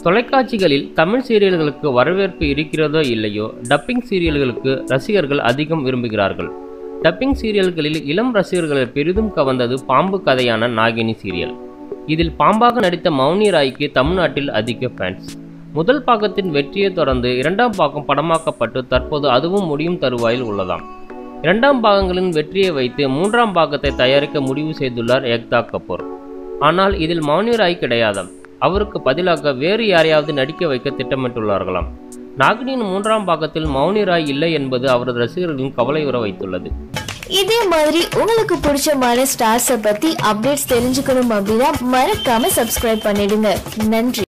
தொலைக்காட்சிகளில் தமிழ் சீரியல்களுக்கு வரவேற்பு இருக்கிறதோ இல்லையோ டப்பிங் சீரியல்களுக்கு ரசிகர்கள் அதிகம் விரும்புகிறார்கள் டப்பிங் சீரியல்களில் இளம் ரசிகர்களை பெரிதும் கவர்ந்தது பாம்பு கதையான நாகினி சீரியல் இதில் பாம்பாக நடித்த மௌனி ராய்க்கு தமிழ்நாட்டில் அதிக ஃபேன்ஸ் முதல் பாகத்தின் வெற்றியை தொடர்ந்து இரண்டாம் பாகம் படமாக்கப்பட்டு தற்போது அதுவும் முடியும் தருவாயில் உள்ளதாம் இரண்டாம் பாகங்களின் வெற்றியை வைத்து மூன்றாம் பாகத்தை தயாரிக்க முடிவு செய்துள்ளார் ஏக்தா கபூர் ஆனால் இதில் மௌனி ராய் கிடையாதாம் அவருக்கு பதிலாக வேறு யாரையாவது நடிக்க வைக்க திட்டமிட்டுள்ளார்களாம் நாகினியின் மூன்றாம் பாகத்தில் மௌனி ராய் இல்லை என்பது அவரது ரசிகர்களின் கவலை உற வைத்துள்ளது இதே மாதிரி உங்களுக்கு பிடிச்சமான ஸ்டார்ஸை பத்தி அப்டேட்ஸ் தெரிஞ்சுக்கணும் அப்படின்னா மறக்காம சப்ஸ்கிரைப் பண்ணிடுங்க நன்றி